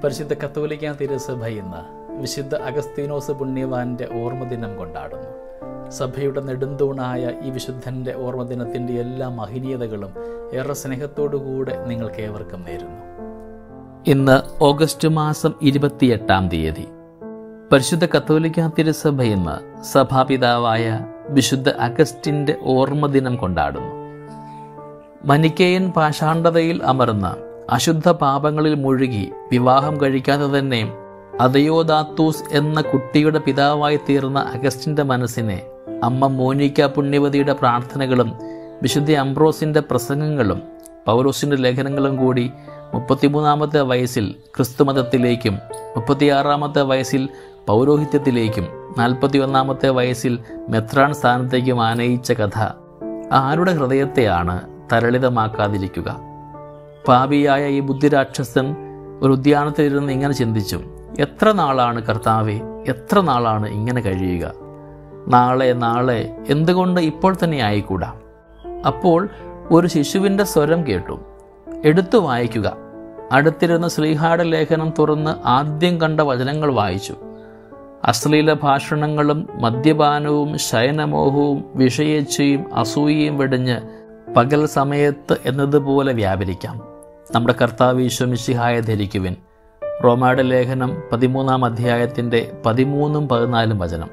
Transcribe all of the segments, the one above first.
പരിശുദ്ധ കത്തോലിക്ക തിരുസഭ ഇന്ന് വിശുദ്ധ അഗസ്തീനോസ് പുണ്യവാന്റെ ഓർമ്മദിനം കൊണ്ടാടുന്നു സഭയുടെ നെടുന്തൂണായ ഈ വിശുദ്ധൻ്റെ ഓർമ്മദിനത്തിൻ്റെ എല്ലാ മഹനീയതകളും ഏറെ സ്നേഹത്തോടുകൂടെ നിങ്ങൾക്ക് ഏവർക്കും നേരുന്നു ഇന്ന് ഓഗസ്റ്റ് മാസം ഇരുപത്തിയെട്ടാം തീയതി പരിശുദ്ധ കത്തോലിക്ക തിരുസഭ ഇന്ന് സഭാപിതാവായ വിശുദ്ധ അഗസ്റ്റിൻ്റെ ഓർമ്മദിനം കൊണ്ടാടുന്നു മനിക്കേയൻ പാഷാണ്ഡതയിൽ അമർന്ന അശുദ്ധ പാപങ്ങളിൽ മുഴുകി വിവാഹം കഴിക്കാതെ തന്നെ അതയോദാത്തൂസ് എന്ന കുട്ടിയുടെ പിതാവായി തീർന്ന അഗസ്റ്റിൻ്റെ മനസ്സിനെ അമ്മ മോനിക്ക പുണ്യവതിയുടെ പ്രാർത്ഥനകളും വിശുദ്ധ അംബ്രോസിൻ്റെ പ്രസംഗങ്ങളും പൗലോസിൻ്റെ ലേഖനങ്ങളും കൂടി മുപ്പത്തിമൂന്നാമത്തെ വയസ്സിൽ ക്രിസ്തുമതത്തിലേക്കും മുപ്പത്തിയാറാമത്തെ വയസ്സിൽ പൗരോഹിത്യത്തിലേക്കും നാൽപ്പത്തി ഒന്നാമത്തെ വയസ്സിൽ മെത്രാൻ സ്ഥാനത്തേക്കും ആനയിച്ച കഥ ആരുടെ ഹൃദയത്തെയാണ് തരളിതമാക്കാതിരിക്കുക പാപിയായ ഈ ബുദ്ധിരാക്ഷസൻ ഒരു ഉദ്യാനത്തിലിരുന്ന് ഇങ്ങനെ ചിന്തിച്ചു എത്ര നാളാണ് കർത്താവെ എത്ര നാളാണ് ഇങ്ങനെ കഴിയുക നാളെ നാളെ എന്തുകൊണ്ട് ഇപ്പോൾ തന്നെ ആയിക്കൂടാ അപ്പോൾ ഒരു ശിശുവിൻ്റെ സ്വരം കേട്ടു എടുത്തു വായിക്കുക അടുത്തിരുന്ന് ശ്രീഹാട ലേഖനം തുറന്ന് ആദ്യം കണ്ട വചനങ്ങൾ വായിച്ചു അശ്ലീല ഭാഷണങ്ങളും മദ്യപാനവും ശയനമോഹവും വിഷയേച്ഛയും അസൂയയും വെടിഞ്ഞ് പകൽ സമയത്ത് എന്നതുപോലെ വ്യാപരിക്കാം നമ്മുടെ കർത്താവ് ഈശ്വമിശിഹായ ധരിക്കുവിൻ റോമായുടെ ലേഖനം പതിമൂന്നാം അധ്യായത്തിൻ്റെ പതിമൂന്നും പതിനാലും വചനം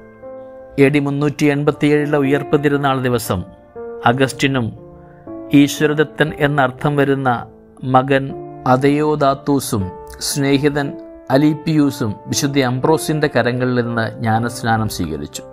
എ ഡി മുന്നൂറ്റി എൺപത്തിയേഴിലെ ഉയർപ്പ് തിരുനാൾ ദിവസം അഗസ്റ്റിനും ഈശ്വരദത്തൻ എന്നർത്ഥം വരുന്ന മകൻ അതയോദാത്തൂസും സ്നേഹിതൻ അലീപ്പിയൂസും വിശുദ്ധ അംബ്രോസിന്റെ കരങ്ങളിൽ നിന്ന് ജ്ഞാനസ്നാനം സ്വീകരിച്ചു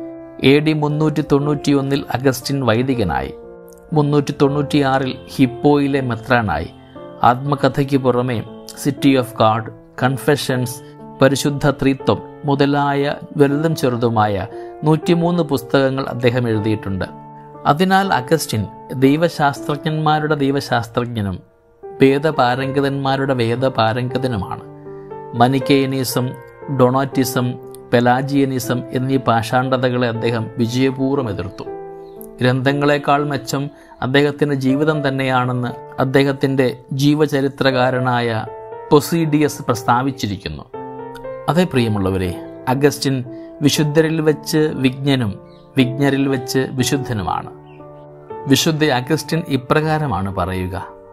എ ഡി മുന്നൂറ്റി തൊണ്ണൂറ്റി ഒന്നിൽ അഗസ്റ്റിൻ വൈദികനായി മുന്നൂറ്റി തൊണ്ണൂറ്റിയാറിൽ ഹിപ്പോയിലെ മെത്രാനായി ആത്മകഥയ്ക്ക് പുറമെ സിറ്റി ഓഫ് ഗാഡ് കൺഫെഷൻസ് പരിശുദ്ധ ത്രിത്വം മുതലായ വലുതും ചെറുതുമായ നൂറ്റിമൂന്ന് പുസ്തകങ്ങൾ അദ്ദേഹം എഴുതിയിട്ടുണ്ട് അതിനാൽ അഗസ്റ്റിൻ ദൈവശാസ്ത്രജ്ഞന്മാരുടെ ദൈവശാസ്ത്രജ്ഞനും വേദപാരംഗതന്മാരുടെ വേദപാരംഗതനുമാണ് മനിക്കേയനിസം ഡൊണാറ്റിസം പെലാജിയനിസം എന്നീ പാഷാണ്ഡതകളെ അദ്ദേഹം വിജയപൂർവ്വം എതിർത്തു ഗ്രന്ഥങ്ങളെക്കാൾ മെച്ചം അദ്ദേഹത്തിൻ്റെ ജീവിതം തന്നെയാണെന്ന് അദ്ദേഹത്തിൻ്റെ ജീവചരിത്രകാരനായ പൊസീഡിയസ് പ്രസ്താവിച്ചിരിക്കുന്നു അതേ പ്രിയമുള്ളവരെ അഗസ്റ്റിൻ വിശുദ്ധരിൽ വെച്ച് വിജ്ഞനും വിജ്ഞരിൽ വെച്ച് വിശുദ്ധനുമാണ് വിശുദ്ധ അഗസ്റ്റിൻ ഇപ്രകാരമാണ് പറയുക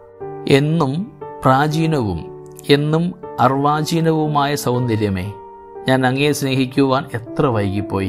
എന്നും പ്രാചീനവും എന്നും അർവാചീനവുമായ സൗന്ദര്യമേ ഞാൻ അങ്ങയെ സ്നേഹിക്കുവാൻ എത്ര വൈകിപ്പോയി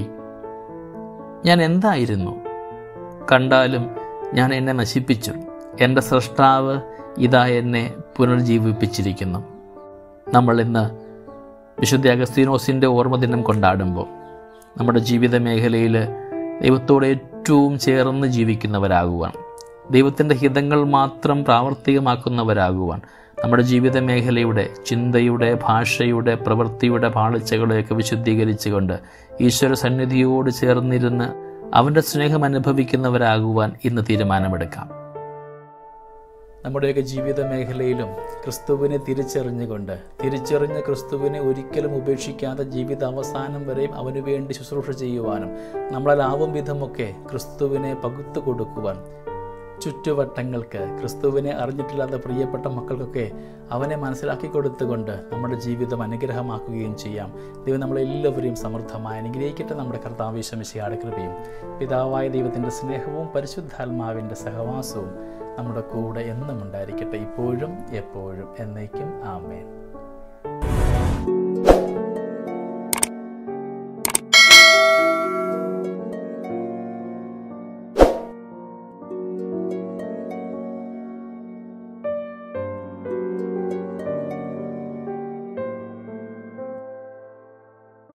ഞാൻ എന്തായിരുന്നു കണ്ടാലും ഞാൻ എന്നെ നശിപ്പിച്ചു എൻ്റെ സൃഷ്ടാവ് ഇതാ എന്നെ പുനർജീവിപ്പിച്ചിരിക്കുന്നു നമ്മൾ ഇന്ന് വിശുദ്ധ അഗസ്തീനോസിൻ്റെ ഓർമ്മദിനം കൊണ്ടാടുമ്പോൾ നമ്മുടെ ജീവിത മേഖലയിൽ ദൈവത്തോട് ഏറ്റവും ചേർന്ന് ജീവിക്കുന്നവരാകുവാൻ ദൈവത്തിൻ്റെ ഹിതങ്ങൾ മാത്രം പ്രാവർത്തികമാക്കുന്നവരാകുവാൻ നമ്മുടെ ജീവിത മേഖലയുടെ ചിന്തയുടെ ഭാഷയുടെ പ്രവൃത്തിയുടെ പാളിച്ചകളെയൊക്കെ വിശുദ്ധീകരിച്ചുകൊണ്ട് ഈശ്വര സന്നിധിയോട് ചേർന്നിരുന്ന് അവൻ്റെ സ്നേഹം അനുഭവിക്കുന്നവരാകുവാൻ ഇന്ന് തീരുമാനമെടുക്കാം നമ്മുടെയൊക്കെ ജീവിത മേഖലയിലും ക്രിസ്തുവിനെ തിരിച്ചറിഞ്ഞുകൊണ്ട് തിരിച്ചറിഞ്ഞ ക്രിസ്തുവിനെ ഒരിക്കലും ഉപേക്ഷിക്കാതെ ജീവിത അവസാനം വരെയും അവന് വേണ്ടി ശുശ്രൂഷ ചെയ്യുവാനും നമ്മളാലാവും വിധമൊക്കെ ക്രിസ്തുവിനെ പകുത്തു കൊടുക്കുവാൻ ചുറ്റുവട്ടങ്ങൾക്ക് ക്രിസ്തുവിനെ അറിഞ്ഞിട്ടില്ലാത്ത പ്രിയപ്പെട്ട മക്കൾക്കൊക്കെ അവനെ മനസ്സിലാക്കി കൊടുത്തുകൊണ്ട് നമ്മുടെ ജീവിതം അനുഗ്രഹമാക്കുകയും ചെയ്യാം ദൈവം നമ്മളെല്ലാവരെയും സമൃദ്ധമായി അനുഗ്രഹിക്കട്ടെ നമ്മുടെ കർത്താവേശമിശിയാട് കൃപയും പിതാവായ ദൈവത്തിൻ്റെ സ്നേഹവും പരിശുദ്ധാത്മാവിൻ്റെ സഹവാസവും നമ്മുടെ കൂടെ എന്നും ഉണ്ടായിരിക്കട്ടെ ഇപ്പോഴും എപ്പോഴും എന്നേക്കും ആമേൻ